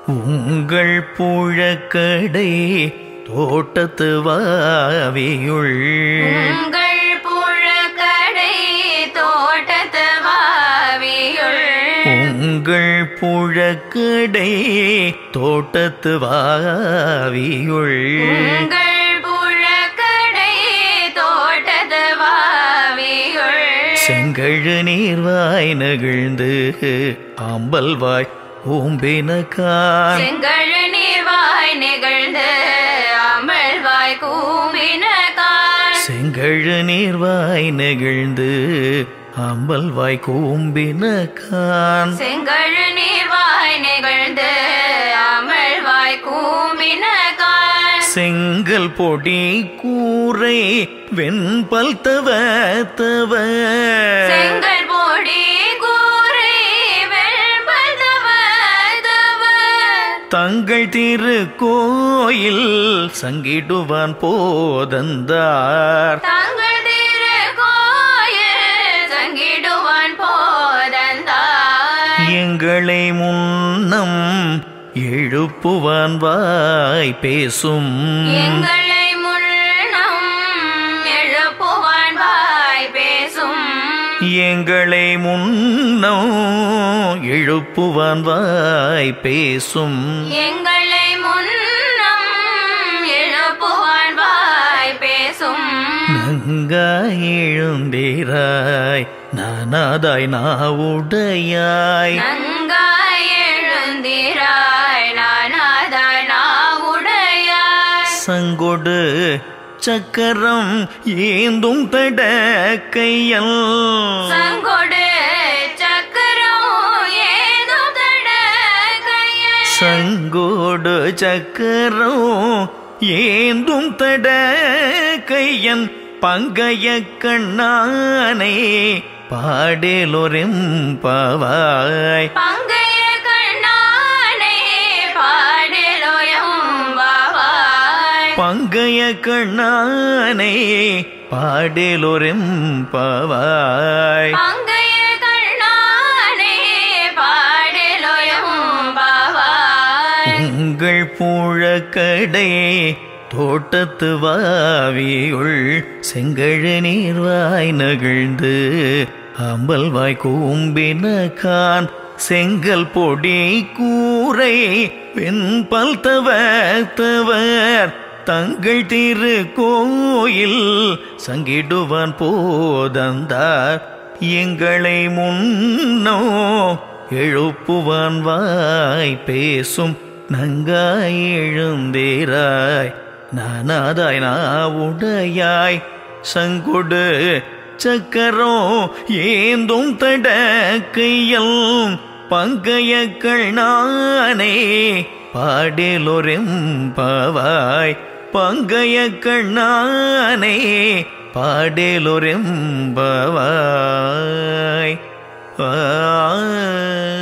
உங்கள் புழக்கடை தோட்டத்து வாவியுள் உங்கள் புழக்கடை தோட்டத்து வாவியுள் உங்கள் புழக்கடை தோட்டத்து வாவியுள் உங்கள் புழக்கடை தோட்டத்து வாவியுள் செங்கழு நீர்வாய் நெகிழ்ந்து ஆம்பல்வாய் ஊம்பினக்கான் செங்கழு நீர்வாய் நிகழ்ந்து அமழ்வாய் கூம்பினகான் செங்கழு நீர்வாய் நெகிழ்ந்து ஆம்பல்வாய் கூம்பினக்கான் செங்கழு நீர்வாய் நிகழ்ந்து அமழ்வாய் கூம்பினகான் செங்கல் பொடி கூரை வெண்பல் தவ தவ செங்கல் போடி கூரை வெண்பல் தவ தவ தங்கள் திரு கோயில் சங்கிடுவான் போதந்தார் தங்கள் திரு கோயில் சங்கிடுவான் போதந்தாய் எங்களை முன்னம் எழுப்புவான் வாய் பேசும் எங்களை முன்னம் எழுப்புவான் வாய் பேசும் எங்களை முன்னம் எழுப்புவான் வாய் பேசும் எங்களை முன்னம் எழுப்புவான் வாய் பேசும் நங்காய் எழுந்தீராய் நானாதாய் நாவுடையாய் நங்காய் எழுந்திராய் நானாதாய் நாவுடையாய் சங்கொடு சக்கரம் ஏந்தும் தட கையல் சங்கொடு சக்கரம் ஏதோ தட கையல் சங்கோடு சக்கரம் ஏந்தும் தட கையன் பங்கைய கண்ணானை பாடேலொரெம் பாவாய் பங்கைய கண்ணானே பாடலோயம் பாவாய் பங்கைய கண்ணானை பாடேலொரெம் பாவாய் பங்கைய கண்ணானே பாடலோயம் பாவாய் உங்கள் புழக்கடை தோட்டத்து வாவியுள் செங்கழு நீர்வாய் நகிழ்ந்து அம்பல்வாய் கூம்பின கான் செங்கல் பொடி கூரை வெண்பல் தவ தவர் தங்கள் திரு கோயில் சங்கிடுவான் போதந்தார் எங்களை முன்னோ எழுப்புவான் வாய் பேசும் நங்காய் எழுந்தேராய் நானாதாய் நாவுடையாய் சங்கொடு சக்கரம் ஏந்தும் தட கையல் பங்கையக்கள் நானே பாடேலொரெம் பாவாய் பங்கையக்கள் நானே பாடேலொரெம் பாவாய் ஆ